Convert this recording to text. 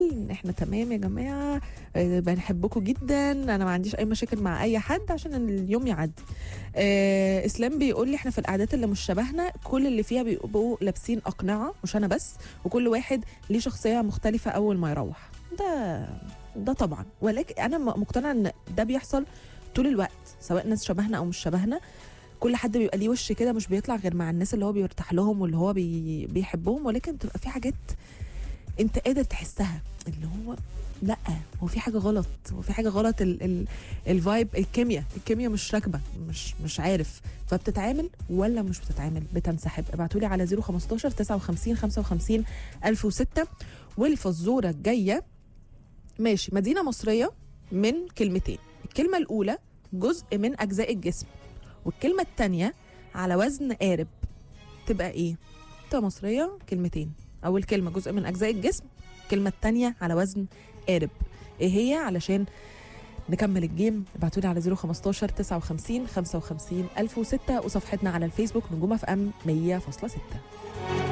ان احنا تمام يا جماعه آه، بنحبكم جدا انا ما عنديش اي مشاكل مع اي حد عشان اليوم يعدي آه اسلام بيقول لي احنا في القعدات اللي مش شبهنا كل اللي فيها بيبقوا لابسين اقنعه مش انا بس وكل واحد ليه شخصيه مختلفه اول ما يروح ده ده طبعا ولكن انا م- مقتنعه ان ده بيحصل طول الوقت سواء ناس شبهنا او مش شبهنا كل حد بيبقى ليه وش كده مش بيطلع غير مع الناس اللي هو بيرتاح لهم واللي هو بي بيحبهم ولكن بتبقى في حاجات انت قادر تحسها اللي هو لا هو في حاجه غلط هو في حاجه غلط ال ال الفايب الكيمياء الكيمياء مش راكبه مش مش عارف فبتتعامل ولا مش بتتعامل بتنسحب ابعتوا لي على 015 59 55 1006 والفزوره الجايه ماشي مدينه مصريه من كلمتين الكلمه الاولى جزء من اجزاء الجسم والكلمه الثانيه على وزن قارب تبقى ايه تبقى مصريه كلمتين اول كلمه جزء من اجزاء الجسم الكلمه الثانيه على وزن قارب ايه هي علشان نكمل الجيم ابعتوا لي على 015 59 55 1006 وصفحتنا على الفيسبوك نجوم اف ام 100.6